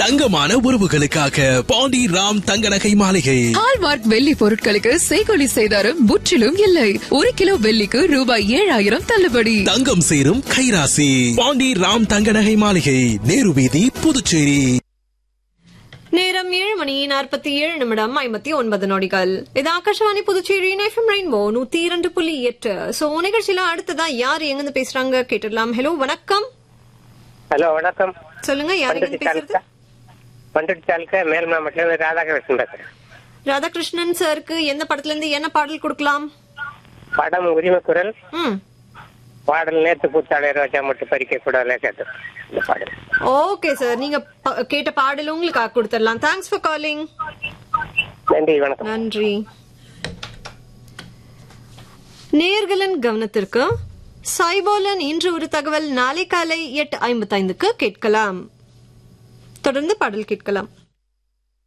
தங்கமான உறவுகளுக்காக பாண்டி ராம் தங்க நகை மாளிகை ஹால்மார்க் வெள்ளி பொருட்களுக்கு செய்கொலி செய்தாரும் முற்றிலும் இல்லை ஒரு கிலோ வெள்ளிக்கு ரூபாய் ஏழாயிரம் தள்ளுபடி தங்கம் சேரும் கைராசி பாண்டி ராம் தங்க நகை மாளிகை நேரு வீதி புதுச்சேரி நேரம் ஏழு மணி நாற்பத்தி ஏழு நிமிடம் ஐம்பத்தி ஒன்பது நொடிகள் இது ஆகாஷவாணி புதுச்சேரி எஃப்எம் ரெயின்போ நூத்தி இரண்டு புள்ளி எட்டு சோ நிகழ்ச்சியில அடுத்ததா யார் எங்கிருந்து பேசுறாங்க கேட்டுடலாம் ஹலோ வணக்கம் ஹலோ வணக்கம் சொல்லுங்க யார் பண்ருட்டி எங்கிருந்து பேசுறது தாலுக்கா பண்ருட்டி தாலுக்கா மேல் மாவட்டத்துல இருந்து ராதாகிருஷ்ணன் பேசுறேன் ராதாகிருஷ்ணன் சாருக்கு எந்த படத்துல இருந்து என்ன பாடல் கொடுக்கலாம் படம் உரிமை குரல் ம் பாடல் நேத்து பூத்தாளை ரோஜா மட்டும் பறிக்க கூடாதுல கேட்டு இந்த பாடல் ஓகே சார் நீங்க ப- கேட்ட பாடல் உங்களுக்கு கொடுத்துடலாம் தேங்க்ஸ் ஃபார் காலிங் நன்றி வணக்கம் நன்றி நேர்களின் கவனத்திற்கு சைபோலன் இன்று ஒரு தகவல் நாளை காலை எட்டு ஐம்பத்தைந்துக்கு கேட்கலாம் தொடர்ந்து பாடல் கேட்கலாம்